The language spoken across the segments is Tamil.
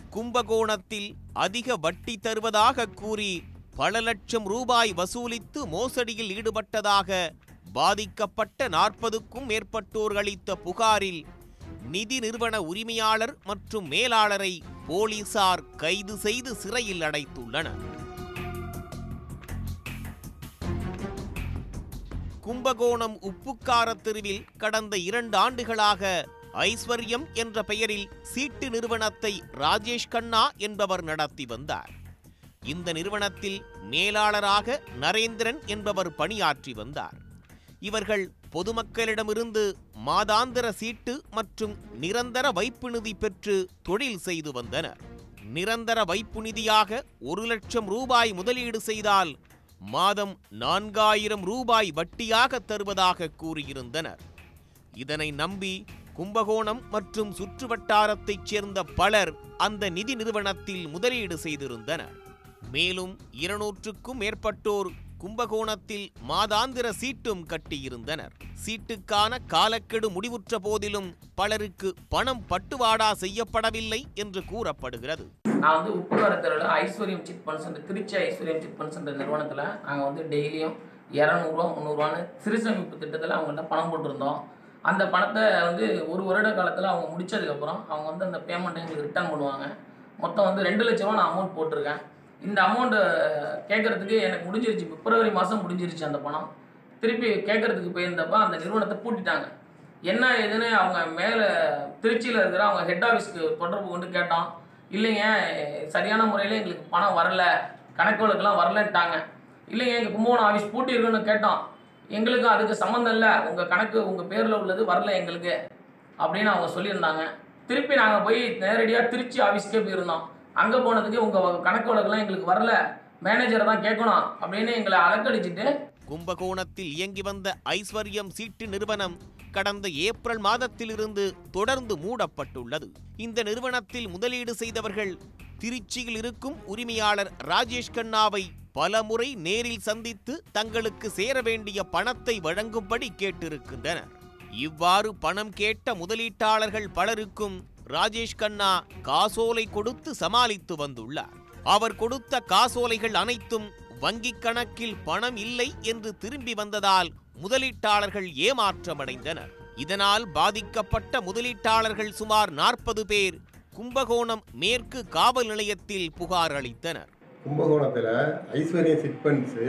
கும்பகோணத்தில் அதிக வட்டி தருவதாக கூறி பல லட்சம் ரூபாய் வசூலித்து மோசடியில் ஈடுபட்டதாக பாதிக்கப்பட்ட நாற்பதுக்கும் மேற்பட்டோர் அளித்த புகாரில் நிதி நிறுவன உரிமையாளர் மற்றும் மேலாளரை போலீசார் கைது செய்து சிறையில் அடைத்துள்ளனர் கும்பகோணம் உப்புக்கார தெருவில் கடந்த இரண்டு ஆண்டுகளாக ஐஸ்வர்யம் என்ற பெயரில் சீட்டு நிறுவனத்தை ராஜேஷ் கண்ணா என்பவர் நடத்தி வந்தார் இந்த நிறுவனத்தில் மேலாளராக நரேந்திரன் என்பவர் பணியாற்றி வந்தார் இவர்கள் பொதுமக்களிடமிருந்து மாதாந்திர சீட்டு மற்றும் நிரந்தர வைப்பு நிதி பெற்று தொழில் செய்து வந்தனர் நிரந்தர வைப்பு நிதியாக ஒரு லட்சம் ரூபாய் முதலீடு செய்தால் மாதம் நான்காயிரம் ரூபாய் வட்டியாக தருவதாக கூறியிருந்தனர் இதனை நம்பி கும்பகோணம் மற்றும் சுற்றுவட்டாரத்தைச் சேர்ந்த பலர் அந்த நிதி நிறுவனத்தில் முதலீடு செய்திருந்தனர் மேலும் இருநூற்றுக்கும் மேற்பட்டோர் கும்பகோணத்தில் மாதாந்திர சீட்டும் கட்டியிருந்தனர் சீட்டுக்கான காலக்கெடு முடிவுற்ற போதிலும் பலருக்கு பணம் பட்டுவாடா செய்யப்படவில்லை என்று கூறப்படுகிறது நான் வந்து உப்புக்காரத்தில் ஐஸ்வர்யம் சிட் ஃபண்ட்ஸ் திருச்சி ஐஸ்வர்யம் சிட் ஃபண்ட்ஸ்ன்ற நிறுவனத்தில் நாங்கள் வந்து டெய்லியும் இரநூறுவா முந்நூறுவான்னு சிறு சேமிப்பு திட்டத்தில் அவங்கள்ட்ட பணம் போட்டிருந்தோம் அந்த பணத்தை வந்து ஒரு வருட காலத்தில் அவங்க முடிச்சதுக்கப்புறம் அவங்க வந்து அந்த பேமெண்ட்டை எங்களுக்கு ரிட்டர்ன் பண்ணுவாங்க மொத்தம் வந்து ரெண்டு லட்ச ரூபா நான் அமௌண்ட் போட்டிருக்கேன் இந்த அமௌண்ட்டை கேட்குறதுக்கு எனக்கு முடிஞ்சிருச்சு பிப்ரவரி மாதம் முடிஞ்சிருச்சு அந்த பணம் திருப்பி கேட்குறதுக்கு போயிருந்தப்ப அந்த நிறுவனத்தை பூட்டிட்டாங்க என்ன ஏதுன்னு அவங்க மேலே திருச்சியில் இருக்கிற அவங்க ஹெட் ஆஃபீஸ்க்கு தொடர்பு கொண்டு கேட்டோம் இல்லைங்க சரியான முறையில் எங்களுக்கு பணம் வரல கணக்கு வழக்கெல்லாம் வரலன்ட்டாங்க இல்லைங்க எங்கள் கும்பகோணம் ஆஃபீஸ் பூட்டி இருக்குன்னு கேட்டோம் எங்களுக்கு அதுக்கு சம்மந்தம் இல்லை உங்கள் கணக்கு உங்கள் பேரில் உள்ளது வரல எங்களுக்கு அப்படின்னு அவங்க சொல்லியிருந்தாங்க திருப்பி நாங்கள் போய் நேரடியாக திருச்சி ஆஃபீஸ்க்கே போயிருந்தோம் அங்கே போனதுக்கு உங்கள் கணக்கு வழக்கெல்லாம் எங்களுக்கு வரல மேனேஜரை தான் கேட்கணும் அப்படின்னு எங்களை அலக்கடிச்சிட்டு கும்பகோணத்தில் இயங்கி வந்த ஐஸ்வர்யம் சீட்டு நிறுவனம் கடந்த ஏப்ரல் மாதத்திலிருந்து தொடர்ந்து மூடப்பட்டுள்ளது இந்த நிறுவனத்தில் முதலீடு செய்தவர்கள் திருச்சியில் இருக்கும் உரிமையாளர் ராஜேஷ் கண்ணாவை பலமுறை நேரில் சந்தித்து தங்களுக்கு சேர வேண்டிய பணத்தை வழங்கும்படி கேட்டிருக்கின்றனர் இவ்வாறு பணம் கேட்ட முதலீட்டாளர்கள் பலருக்கும் ராஜேஷ் கண்ணா காசோலை கொடுத்து சமாளித்து வந்துள்ளார் அவர் கொடுத்த காசோலைகள் அனைத்தும் வங்கிக் கணக்கில் பணம் இல்லை என்று திரும்பி வந்ததால் முதலீட்டாளர்கள் ஏமாற்றமடைந்தனர் இதனால் பாதிக்கப்பட்ட முதலீட்டாளர்கள் சுமார் நாற்பது பேர் கும்பகோணம் மேற்கு காவல் நிலையத்தில் புகார் அளித்தனர் கும்பகோணத்தில் ஐஸ்வர்யம் சிட்பண்ட்ஸு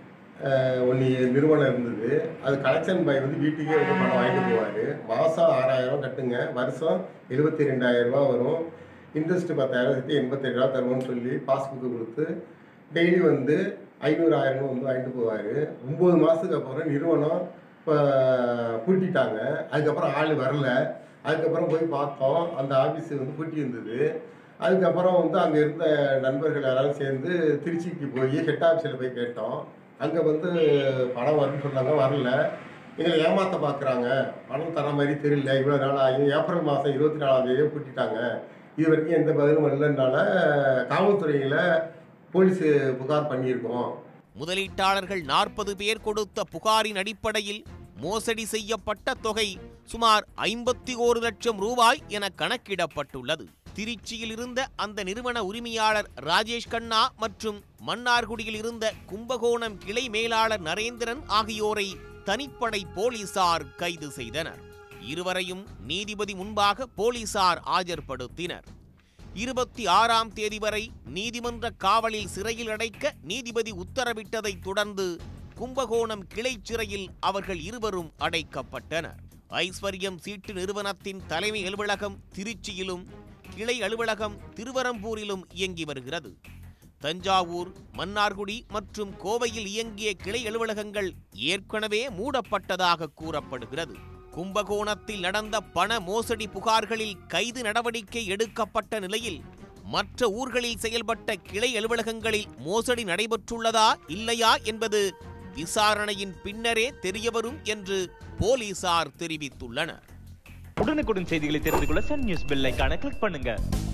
ஒன்று நிறுவனம் இருந்தது அது கலெக்ஷன் பாய் வந்து வீட்டுக்கே வந்து பணம் வாங்கிட்டு போவார் மாதம் ஆறாயிரம் கட்டுங்க வருஷம் எழுபத்தி ரெண்டாயிரம் ரூபா வரும் இன்ட்ரெஸ்ட் பத்தாயிரம் சேர்த்து எண்பத்தேழு ரூபா தருவோம்னு சொல்லி பாஸ்புக்கு கொடுத்து டெய்லி வந்து ஐநூறு ஆயிரம் வந்து வாங்கிட்டு போவார் ஒம்பது மாதத்துக்கு அப்புறம் நிறுவனம் இப்போ பூட்டிட்டாங்க அதுக்கப்புறம் ஆள் வரல அதுக்கப்புறம் போய் பார்த்தோம் அந்த ஆஃபீஸ் வந்து பூட்டி இருந்தது அதுக்கப்புறம் வந்து அங்கே இருந்த நண்பர்கள் எல்லாரும் சேர்ந்து திருச்சிக்கு போய் ஹெட் ஆஃபீஸில் போய் கேட்டோம் அங்கே வந்து பணம் வரும்னு சொன்னாங்க வரல எங்களை ஏமாற்ற பார்க்குறாங்க பணம் தர மாதிரி தெரியல இவ்வளோ நாள் ஆகி ஏப்ரல் மாதம் இருபத்தி நாலாம் தேதியே பூட்டிட்டாங்க இது வரைக்கும் எந்த பதிலும் வரலனால காவல்துறையில் போலீஸு புகார் பண்ணியிருக்கோம் முதலீட்டாளர்கள் நாற்பது பேர் கொடுத்த புகாரின் அடிப்படையில் மோசடி செய்யப்பட்ட தொகை சுமார் ஐம்பத்தி ஓரு லட்சம் ரூபாய் என கணக்கிடப்பட்டுள்ளது திருச்சியில் இருந்த அந்த நிறுவன உரிமையாளர் ராஜேஷ் கண்ணா மற்றும் மன்னார்குடியில் இருந்த கும்பகோணம் கிளை மேலாளர் நரேந்திரன் ஆகியோரை தனிப்படை போலீசார் கைது செய்தனர் இருவரையும் நீதிபதி முன்பாக போலீசார் ஆஜர்படுத்தினர் இருபத்தி ஆறாம் தேதி வரை நீதிமன்ற காவலில் சிறையில் அடைக்க நீதிபதி உத்தரவிட்டதைத் தொடர்ந்து கும்பகோணம் கிளை சிறையில் அவர்கள் இருவரும் அடைக்கப்பட்டனர் ஐஸ்வர்யம் சீட்டு நிறுவனத்தின் தலைமை அலுவலகம் திருச்சியிலும் கிளை அலுவலகம் திருவரம்பூரிலும் இயங்கி வருகிறது தஞ்சாவூர் மன்னார்குடி மற்றும் கோவையில் இயங்கிய கிளை அலுவலகங்கள் ஏற்கனவே மூடப்பட்டதாக கூறப்படுகிறது கும்பகோணத்தில் நடந்த பண மோசடி புகார்களில் கைது நடவடிக்கை எடுக்கப்பட்ட நிலையில் மற்ற ஊர்களில் செயல்பட்ட கிளை அலுவலகங்களில் மோசடி நடைபெற்றுள்ளதா இல்லையா என்பது விசாரணையின் பின்னரே தெரியவரும் என்று போலீசார் தெரிவித்துள்ளனர் உடனுக்குடன் செய்திகளை தெரிந்து கொள்ள சன் நியூஸ் பெல் ஐகானை கிளிக் பண்ணுங்க